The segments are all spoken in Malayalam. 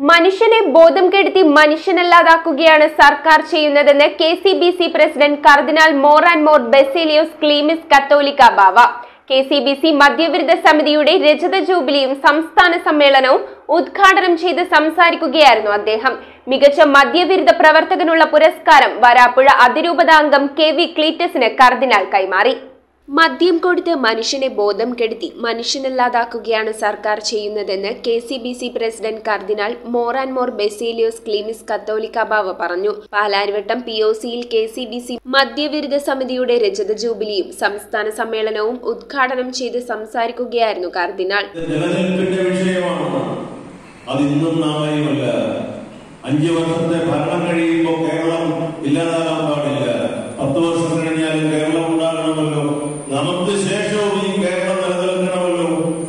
മനുഷ്യനെ ബോധം കെടുത്തി മനുഷ്യനല്ലാതാക്കുകയാണ് സർക്കാർ ചെയ്യുന്നതെന്ന് K C B C president കർദിനാൾ മോർ ആൻഡ് മോർ ബെസേലിയോസ് ക്ലീമിസ് കത്തോലിക്ക ബാവ കെ സി ബി സി മദ്യവിരുദ്ധ സമിതിയുടെ രജത ജൂബിലിയും സംസ്ഥാന സമ്മേളനവും ഉദ്ഘാടനം ചെയ്ത് സംസാരിക്കുകയായിരുന്നു അദ്ദേഹം മികച്ച മദ്യവിരുദ്ധ പ്രവർത്തകനുള്ള പുരസ്കാരം വരാപ്പുഴ അതിരൂപതാംഗം കെ വി ക്ലീറ്റസിന് കർദിനാൾ കൈമാറി മദ്യം കൊടുത്ത് മനുഷ്യനെ ബോധം കെടുത്തി മനുഷ്യനല്ലാതാക്കുകയാണ് സർക്കാർ ചെയ്യുന്നതെന്ന് K C B C president കർദിനാൾ മോർ ആൻഡ് മോർ ബെസേലിയോസ് ക്ലീമിസ് കത്തോലിക്ക ബാവ പറഞ്ഞു പാലാരിവട്ടം പി ഒ സിയിൽ കെ സി ബി സി മദ്യവിരുദ്ധ സമിതിയുടെ രജത ജൂബിലിയും സംസ്ഥാന സമ്മേളനവും ഉദ്ഘാടനം ചെയ്ത് സംസാരിക്കുകയായിരുന്നു കർദിനാൾ ഇത് നിലനിൽപ്പിന്റെ വിഷയമാണ് അത് ഇന്നും നാളെയുമല്ല അഞ്ചു വർഷത്തെ ഭരണം കഴിയുമ്പോൾ കേരളം ഇല്ലാതാകാൻ പാടില്ല പത്ത് വർഷം കഴിഞ്ഞാലും കേരളം ഉണ്ടാകണമല്ലോ നമുക്ക് ശേഷവും ഈ കേരളം നിലനിൽക്കണമല്ലോ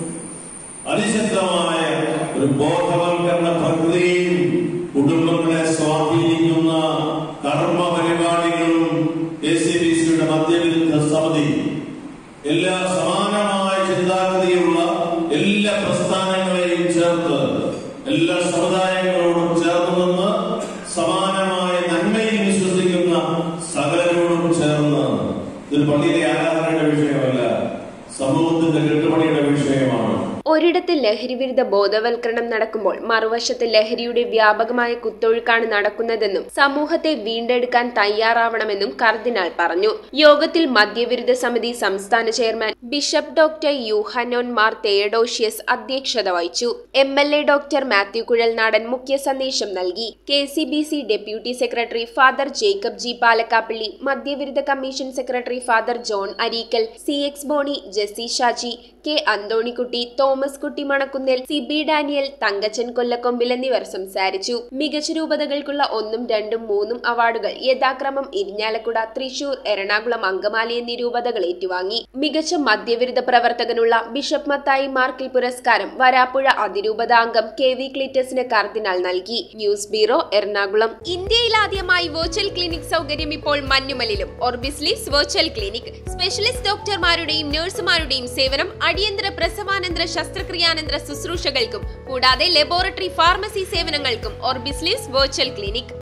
അതിശക്തമായ ഒരു ബോധവൽക്കരണ പ്രക്രിയയും കുടുംബങ്ങളെ സ്വാധീനിക്കുന്ന കർമ്മ പരിപാടികളും എ സി ബി സിയുടെ മദ്യവിരുദ്ധ സമിതി എല്ലാ സമാനമായ ചിന്താഗതിയുള്ള എല്ലാ പ്രസ്ഥാനങ്ങളെയും ചേർത്ത് എല്ലാ സമുദായങ്ങളോടും ചേർന്ന് നിന്ന് സമാനമായ നന്മയിൽ വിശ്വസിക്കുന്ന സകലരോടും ചേർന്ന് ഇതൊരു പള്ളിയിലെ ആരാധനയുടെ വിഷയമല്ല സമൂഹത്തിന്റെ കെട്ടുപണിയുടെ വിഷയമാണ് ഒരിടത്ത് ലഹരിവിരുദ്ധ ബോധവൽക്കരണം നടക്കുമ്പോൾ മറുവശത്ത് ലഹരിയുടെ വ്യാപകമായ കുത്തൊഴുക്കാണ് നടക്കുന്നതെന്നും സമൂഹത്തെ വീണ്ടെടുക്കാൻ തയ്യാറാവണമെന്നും കർദിനാൾ പറഞ്ഞു യോഗത്തിൽ മദ്യവിരുദ്ധ സമിതി സംസ്ഥാന chairman bishop doctor Yuhanon Mar Theodosius അധ്യക്ഷത വഹിച്ചു M L A doctor Mathew Kuzhalnadan മുഖ്യ സന്ദേശം നൽകി K C B C deputy secretary father Jacob G Palakkappilly മദ്യവിരുദ്ധ commission secretary father John Areekal C X Bonny Jessy Shaji K Anthonykutty Thomas Kutty Manakkunnel Siby Daniel Thankachan Kollakombil എന്നിവർ സംസാരിച്ചു മികച്ച രൂപതകൾക്കുള്ള ഒന്നും രണ്ടും മൂന്നും അവാർഡുകൾ യഥാക്രമം ഇരിഞ്ഞാലക്കുട തൃശൂർ എറണാകുളം അങ്കമാലി എന്നീ രൂപതകൾ ഏറ്റുവാങ്ങി മികച്ച മദ്യവിരുദ്ധ പ്രവർത്തകനുള്ള ബിഷപ്പ് മത്തായി മാർക്കിൽ പുരസ്കാരം വരാപ്പുഴ അതിരൂപതാംഗം കെ വി ക്ലീറ്റസിന് കർദിനാൾ നൽകി ന്യൂസ് ബ്യൂറോ എറണാകുളം ഇന്ത്യയിൽ ആദ്യമായി വെർച്വൽ ക്ലിനിക് സൗകര്യം ഇപ്പോൾ മഞ്ഞുമലിലും ഓർബിസ്ലിസ് വെർച്വൽ ക്ലിനിക് സ്പെഷ്യലിസ്റ്റ് ഡോക്ടർമാരുടെയും നഴ്സുമാരുടെയും സേവനം അടിയന്തര പ്രസവാനന്തര ശസ്ത്രക്രിയാനന്തര ശുശ്രൂഷകൾക്കും കൂടാതെ ലബോറട്ടറി ഫാർമസി സേവനങ്ങൾക്കും ഓർബിസ്ലിസ് വെർച്വൽ ക്ലിനിക്